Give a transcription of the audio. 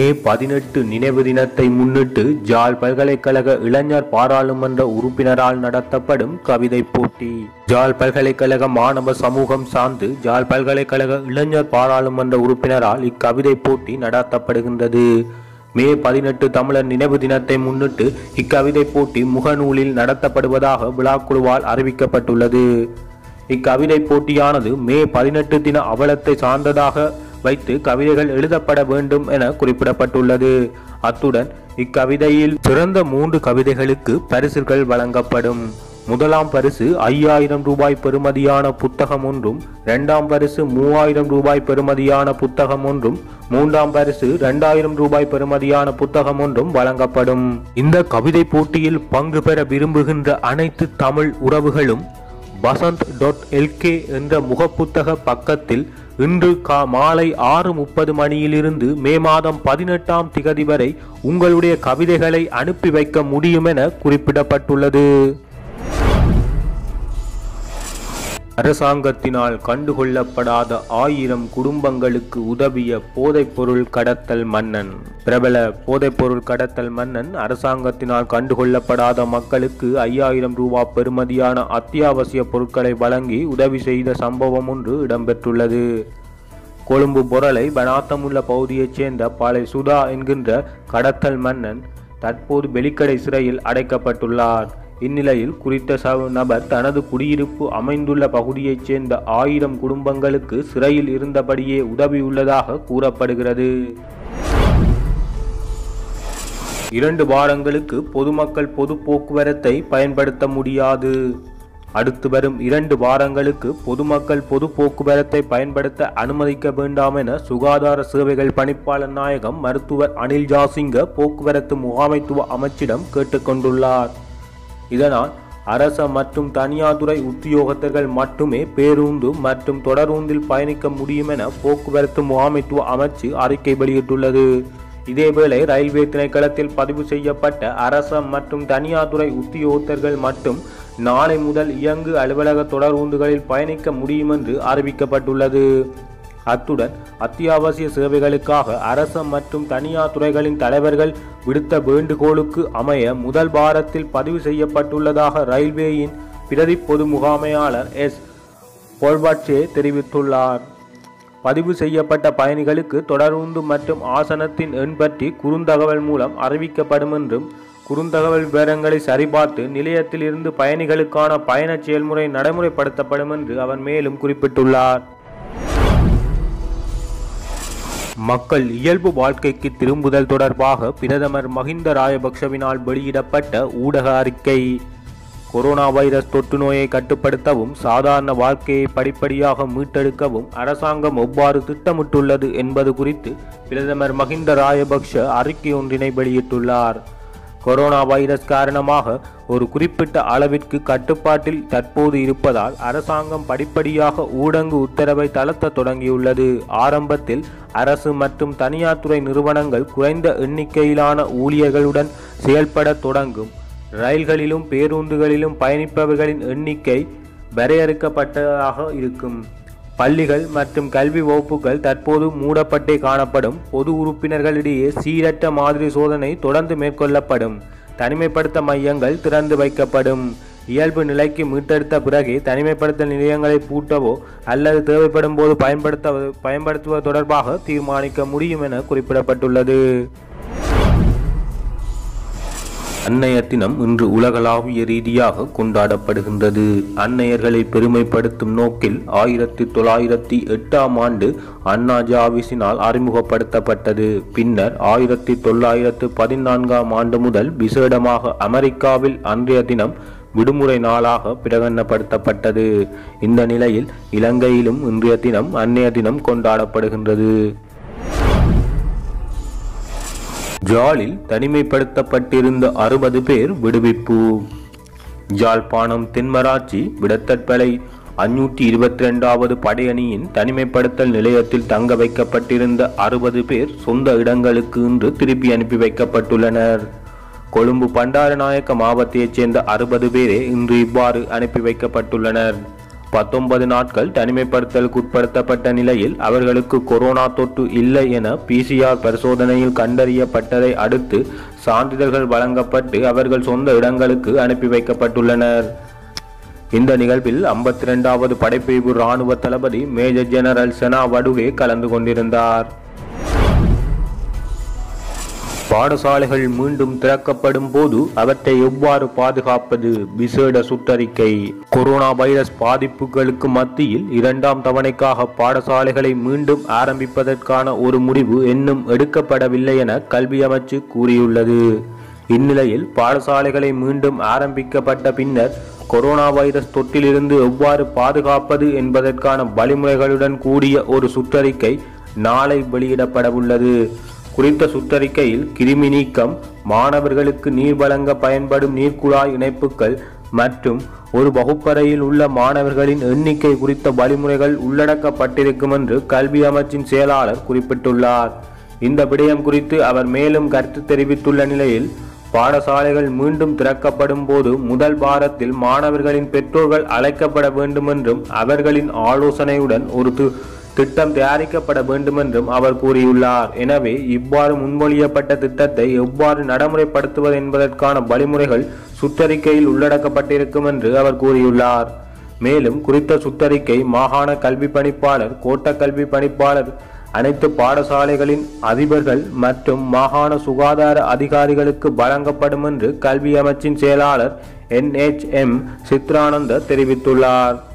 பதினெட்டு நினைவு தினத்தை முன்னிட்டு ஜாழ் பல்கலைக்கழக இளைஞர் பாராளுமன்ற உறுப்பினரால் நடத்தப்படும் கவிதை போட்டி ஜாழ் பல்கலைக்கழக மாணவ சமூகம் சார்ந்து ஜாழ் பல்கலைக்கழக இளைஞர் பாராளுமன்ற உறுப்பினரால் இக்கவிதை போட்டி நடத்தப்படுகின்றது மே பதினெட்டு தமிழர் நினைவு தினத்தை முன்னிட்டு இக்கவிதை போட்டி முகநூலில் நடத்தப்படுவதாக விழாக்குழுவால் அறிவிக்கப்பட்டுள்ளது இக்கவிதை போட்டியானது மே பதினெட்டு தின அவலத்தை சார்ந்ததாக வைத்து கவிதைகள் எழுதப்பட வேண்டும் என குறிப்பிடப்பட்டுள்ளது அத்துடன் இக்கவிதையில் சிறந்த மூன்று கவிதைகளுக்கு பரிசுகள் வழங்கப்படும் முதலாம் பரிசு ஐயாயிரம் ரூபாய் பெறுமதியான புத்தகம் ஒன்றும் இரண்டாம் பரிசு மூவாயிரம் ரூபாய் பெறுமதியான புத்தகம் ஒன்றும் மூன்றாம் பரிசு இரண்டாயிரம் ரூபாய் பெறுமதியான புத்தகம் ஒன்றும் வழங்கப்படும் இந்த கவிதை போட்டியில் பங்கு பெற விரும்புகின்ற அனைத்து தமிழ் உறவுகளும் வசந்த் டாட் எல்கே என்ற முகப்புத்தக பக்கத்தில் இன்று கா மாலை ஆறு முப்பது மணியிலிருந்து மே மாதம் பதினெட்டாம் திகதி வரை உங்களுடைய கவிதைகளை அனுப்பி வைக்க முடியும் என குறிப்பிடப்பட்டுள்ளது அரசாங்கத்தினால் கண்டுகொள்ளப்படாத ஆயிரம் குடும்பங்களுக்கு உதவிய போதைப்பொருள் கடத்தல் மன்னன் பிரபல போதைப்பொருள் கடத்தல் மன்னன் அரசாங்கத்தினால் கண்டுகொள்ளப்படாத மக்களுக்கு ஐயாயிரம் ரூபாய் பெறுமதியான அத்தியாவசிய பொருட்களை வழங்கி உதவி செய்த சம்பவம் ஒன்று இடம்பெற்றுள்ளது கொழும்பு பொருளை பனாத்தமுள்ள பகுதியைச் சேர்ந்த பாலை சுதா என்கின்ற கடத்தல் மன்னன் தற்போது வெளிக்கடை சிறையில் அடைக்கப்பட்டுள்ளார் இந்நிலையில் குறித்த ச- நபர் தனது குடியிருப்பு அமைந்துள்ள பகுதியைச் சேர்ந்த ஆயிரம் குடும்பங்களுக்கு சிறையில் இருந்தபடியே உதவியுள்ளதாக கூறப்படுகிறது இரண்டு வாரங்களுக்கு பொதுமக்கள் பொது போக்குவரத்தை பயன்படுத்த முடியாது அடுத்து வரும் இரண்டு வாரங்களுக்கு பொதுமக்கள் பொது போக்குவரத்தை பயன்படுத்த அனுமதிக்க வேண்டாம் என சுகாதார சேவைகள் பணிப்பாளர் நாயகம் மருத்துவர் அனில் ஜாசிங்க போக்குவரத்து முகாமைத்துவ அமைச்சிடம் கேட்டுக்கொண்டுள்ளார் இதனால் அரச மற்றும் தனியார் துறை உத்தியோகத்தர்கள் மட்டுமே பேருந்து மற்றும் தொடரூந்தில் பயணிக்க முடியும் என போக்குவரத்து முகாமைத்துவ அமைச்சு அறிக்கை வெளியிட்டுள்ளது இதேவேளை ரயில்வே திணைக்களத்தில் பதிவு செய்யப்பட்ட அரச மற்றும் தனியார் துறை உத்தியோகத்தர்கள் மட்டும் நாளை முதல் இயங்கு அலுவலக தொடரூந்துகளில் பயணிக்க முடியும் என்று அறிவிக்கப்பட்டுள்ளது அத்துடன் அத்தியாவசிய சேவைகளுக்காக அரச மற்றும் தனியார் துறைகளின் தலைவர்கள் விடுத்த வேண்டுகோளுக்கு அமைய முதல் வாரத்தில் பதிவு செய்யப்பட்டுள்ளதாக ரயில்வேயின் பிரதி பொது முகாமையாளர் எஸ் பொல்வாட்சே தெரிவித்துள்ளார் பதிவு செய்யப்பட்ட பயணிகளுக்கு தொடருந்து மற்றும் ஆசனத்தின் எண் பற்றி குறுந்தகவல் மூலம் அறிவிக்கப்படும் என்றும் குறுந்தகவல் விவரங்களை சரிபார்த்து நிலையத்தில் இருந்து பயணிகளுக்கான பயண செயல்முறை நடைமுறைப்படுத்தப்படும் என்று அவர் மேலும் குறிப்பிட்டுள்ளார் மக்கள் இயல்பு வாழ்க்கைக்கு திரும்புதல் தொடர்பாக பிரதமர் மஹிந்த ராஜபக்ஷவினால் வெளியிடப்பட்ட ஊடக அறிக்கை கொரோனா வைரஸ் தொற்று நோயை கட்டுப்படுத்தவும் சாதாரண வாழ்க்கையை படிப்படியாக மீட்டெடுக்கவும் அரசாங்கம் எவ்வாறு திட்டமிட்டுள்ளது என்பது குறித்து பிரதமர் மஹிந்த ராஜபக்ஷ அறிக்கை ஒன்றினை வெளியிட்டுள்ளார் கொரோனா வைரஸ் காரணமாக ஒரு குறிப்பிட்ட அளவிற்கு கட்டுப்பாட்டில் தற்போது இருப்பதால் அரசாங்கம் படிப்படியாக ஊடங்கு உத்தரவை தளர்த்த தொடங்கியுள்ளது ஆரம்பத்தில் அரசு மற்றும் தனியார் துறை நிறுவனங்கள் குறைந்த எண்ணிக்கையிலான ஊழியர்களுடன் செயல்பட தொடங்கும் ரயில்களிலும் பேருந்துகளிலும் பயணிப்பவர்களின் எண்ணிக்கை வரையறுக்கப்பட்டதாக இருக்கும் பள்ளிகள் மற்றும் கல்வி வகுப்புகள் தற்போது மூடப்பட்டே காணப்படும் பொது உறுப்பினர்களிடையே சீரற்ற மாதிரி சோதனை தொடர்ந்து மேற்கொள்ளப்படும் தனிமைப்படுத்த மையங்கள் திறந்து வைக்கப்படும் இயல்பு நிலைக்கு மீட்டெடுத்த பிறகே தனிமைப்படுத்தல் நிலையங்களை பூட்டவோ அல்லது தேவைப்படும் போது பயன்படுத்த பயன்படுத்துவது தொடர்பாக தீர்மானிக்க முடியும் என குறிப்பிடப்பட்டுள்ளது அன்னையர் தினம் இன்று உலகளாவிய ரீதியாக கொண்டாடப்படுகின்றது அன்னையர்களை பெருமைப்படுத்தும் நோக்கில் ஆயிரத்தி தொள்ளாயிரத்தி எட்டாம் ஆண்டு அண்ணா ஜாவிஸினால் அறிமுகப்படுத்தப்பட்டது பின்னர் ஆயிரத்தி தொள்ளாயிரத்து பதினான்காம் ஆண்டு முதல் விசேடமாக அமெரிக்காவில் அன்றைய தினம் விடுமுறை நாளாக பிரகடனப்படுத்தப்பட்டது இந்த நிலையில் இலங்கையிலும் இன்றைய தினம் அன்னைய தினம் கொண்டாடப்படுகின்றது ஜாலில் தனிமைப்படுத்தப்பட்டிருந்த அறுபது பேர் விடுவிப்பு ஜாழ்ப்பாணம் தென்மராட்சி விடத்தட்பளை அஞ்சூற்றி இருபத்தி ரெண்டாவது படையணியின் தனிமைப்படுத்தல் நிலையத்தில் தங்க வைக்கப்பட்டிருந்த அறுபது பேர் சொந்த இடங்களுக்கு இன்று திருப்பி அனுப்பி வைக்கப்பட்டுள்ளனர் கொழும்பு பண்டாரநாயக்க மாவட்டத்தைச் சேர்ந்த அறுபது பேரே இன்று இவ்வாறு அனுப்பி வைக்கப்பட்டுள்ளனர் பத்தொன்பது நாட்கள் தனிமைப்படுத்தலுக்கு உட்படுத்தப்பட்ட நிலையில் அவர்களுக்கு கொரோனா தொற்று இல்லை என பிசிஆர் பரிசோதனையில் கண்டறியப்பட்டதை அடுத்து சான்றிதழ்கள் வழங்கப்பட்டு அவர்கள் சொந்த இடங்களுக்கு அனுப்பி வைக்கப்பட்டுள்ளனர் இந்த நிகழ்வில் ஐம்பத்தி இரண்டாவது படைப்பிரிவு ராணுவ தளபதி மேஜர் ஜெனரல் செனா வடுகே கலந்து கொண்டிருந்தார் பாடசாலைகள் மீண்டும் திறக்கப்படும் போது அவற்றை எவ்வாறு பாதுகாப்பது விசேட சுற்றறிக்கை கொரோனா வைரஸ் பாதிப்புகளுக்கு மத்தியில் இரண்டாம் தவணைக்காக பாடசாலைகளை மீண்டும் ஆரம்பிப்பதற்கான ஒரு முடிவு இன்னும் எடுக்கப்படவில்லை என கல்வி அமைச்சு கூறியுள்ளது இந்நிலையில் பாடசாலைகளை மீண்டும் ஆரம்பிக்கப்பட்ட பின்னர் கொரோனா வைரஸ் தொற்றிலிருந்து எவ்வாறு பாதுகாப்பது என்பதற்கான வழிமுறைகளுடன் கூடிய ஒரு சுற்றறிக்கை நாளை வெளியிடப்படவுள்ளது குறித்த சுற்றறிக்கையில் கிருமி நீக்கம் மாணவர்களுக்கு நீர் வழங்க பயன்படும் நீர்க்குழாய் இணைப்புகள் மற்றும் ஒரு வகுப்பறையில் உள்ள மாணவர்களின் எண்ணிக்கை குறித்த வழிமுறைகள் உள்ளடக்கப்பட்டிருக்கும் என்று கல்வி அமைச்சின் செயலாளர் குறிப்பிட்டுள்ளார் இந்த விடயம் குறித்து அவர் மேலும் கருத்து தெரிவித்துள்ள நிலையில் பாடசாலைகள் மீண்டும் திறக்கப்படும் போது முதல் வாரத்தில் மாணவர்களின் பெற்றோர்கள் அழைக்கப்பட வேண்டும் என்றும் அவர்களின் ஆலோசனையுடன் ஒரு தி- திட்டம் தயாரிக்கப்பட வேண்டும் என்றும் அவர் கூறியுள்ளார் எனவே இவ்வாறு முன்மொழியப்பட்ட திட்டத்தை எவ்வாறு நடைமுறைப்படுத்துவது என்பதற்கான வழிமுறைகள் சுற்றறிக்கையில் உள்ளடக்கப்பட்டிருக்கும் என்று அவர் கூறியுள்ளார் மேலும் குறித்த சுற்றறிக்கை மாகாண கல்வி பணிப்பாளர் கோட்ட கல்வி பணிப்பாளர் அனைத்து பாடசாலைகளின் அதிபர்கள் மற்றும் மாகாண சுகாதார அதிகாரிகளுக்கு வழங்கப்படும் என்று கல்வி அமைச்சின் செயலாளர் என்எச்எம் சித்ரானந்த தெரிவித்துள்ளார்